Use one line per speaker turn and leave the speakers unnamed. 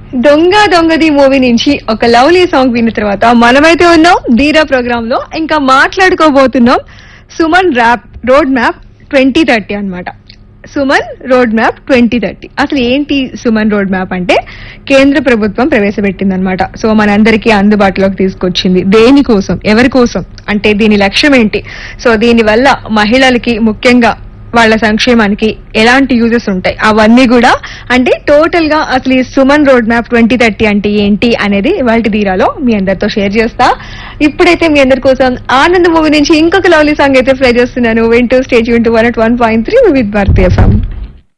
దొంగ దొంగది మూవీ నుంచి ఒక లవ్లీ సాంగ్ విన్న తర్వాత మనమైతే ఉన్నాం ధీరా ప్రోగ్రామ్ లో ఇంకా మాట్లాడుకోబోతున్నాం Suman rap road map twenty thirty అనమాట Suman road map twenty thirty అసలు ఏంటి సుమన్ రోడ్ మ్యాప్ అంటే కేంద్ర ప్రభుత్వం ప్రవేశపెట్టింది అనమాట సో మనందరికీ అందుబాటులోకి తీసుకొచ్చింది దేనికోసం ఎవరి కోసం అంటే దీని లక్ష్యం ఏంటి సో దీని వల్ల మహిళలకి ముఖ్యంగా వాళ్ళ సంక్షేమానికి ఎలాంటి యూజెస్ ఉంటాయి అవన్నీ కూడా అంటే టోటల్ గా అసలు ఈ Suman road map twenty thirty అంటే ఏంటి అనేది ఇవాళ ధీరాలో మీ అందరితో షేర్ చేస్తా ఇప్పుడైతే మీ అందరి కోసం ఆనంద్ మూవీ నుంచి ఇంకొక లవ్లీ సాంగ్ అయితే ప్లే చేస్తున్నాను వింటూ స్టేజ్ వింటూ one one point three with Bharatiya FM